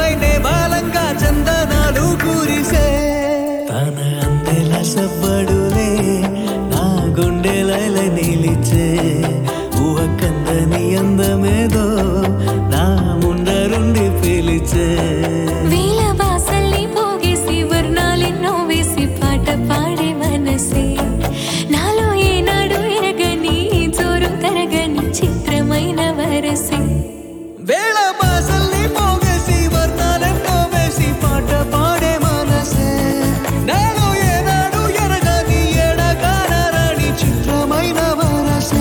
ఎదపైనే బాలంగా చందనాలు కురిసే తన అందెల సవ్వడులే నా గుండెలైల నిలిచే ఊహ కందని అందమేదో నా ముందరుండి పిలిచే వేల బాసల్ని పోగేసి వర్ణాలెన్నో వేసి పాట పాడే మనసే నాలో ఏనాడు ఎరగని జోరు తరగని చిత్రమైన వరసే వేళ బాసల్ని పోగేసి వర్ణాలెన్నో వేసి పాట పాడే మనసే నాలో ఏనాడు ఎరగని ఎడగానరాని చిత్రమైన వరసే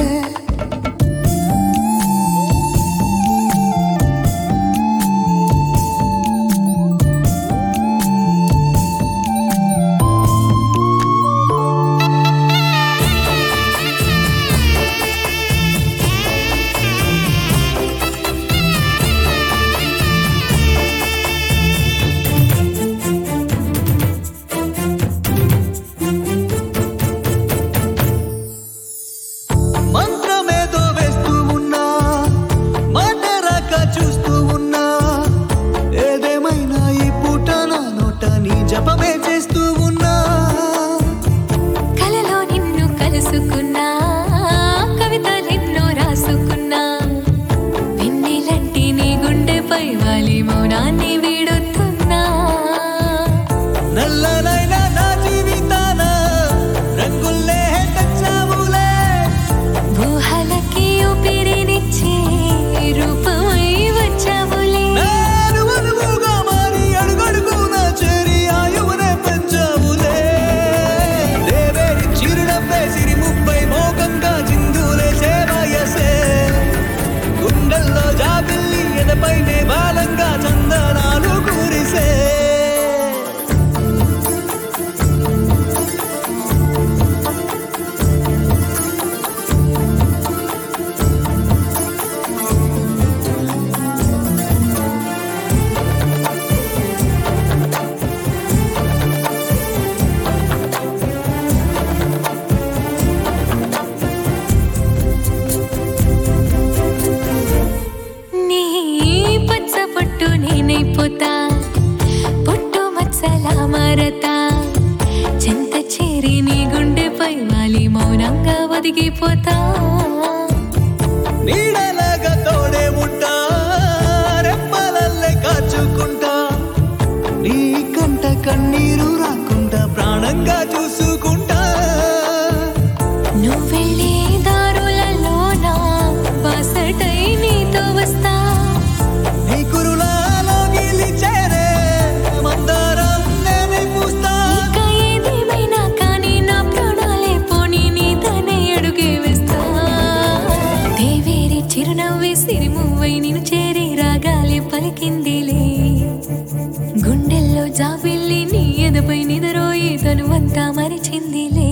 మంత్రమేదో వేస్తూ ఉన్నా మాట రాక చూస్తూ ఉన్నా ఏదేమైనా ఈ పూట నా నోట నీ జపమే చేస్తూ ఉన్నా కలలో నిన్ను కలుసుకున్నా కవితలెన్నో రాసుకున్నా వెన్నెలంటి నీ గుండెపై వాలి మౌనాన్ని వీడుతున్నా నల్లనైనా నా జీవితాన రంగుల్లే తెచ్చావులే ఊహలకి ఊపిరినిచ్చే రూపమై వచ్చావులే నేను అనువుగా మారి అడుగడుగునా చేరి ఆయువునే పెంచావులే దేవేరి చిరునవ్వే సిరి ముప్పై మోకంగా చిందులే సేవయసే గుండెల్లో జాబిల్లి ఎదపైనే బాలంగా చందనాలు కురిసే నీ పచ్చ పొట్టు నేనైపోతా పొట్టు మచ్చలా మారతా చెంత చేరి నీ గుండెపై వాలి మౌనంగా ఒదిగిపోతా నీడలాగా తోడే ఉంటా రెప్పలల్లే కాచుకుంటా నీ కంట కన్నీరు రాకుండా ప్రాణంగా చూసుకుంటా నువ్వెళ్ళే దారులలో నా బాసటై నీతో వస్తా నీ కురులాలో గెలిచేరే మందారం నేనే పూస్తా ఇక ఏదేమైనా కానీ నా ప్రాణాలే పోని నీతోనే అడుగే వేస్తా దేవేరి చిరునవ్వే సిరిమువ్వై నిన్ను చేరి రాగాలే పలికిందిలే గుండెల్లో జాబిల్లి నీ ఎదపై నిదరోయి తనువంతా మరిచిందిలే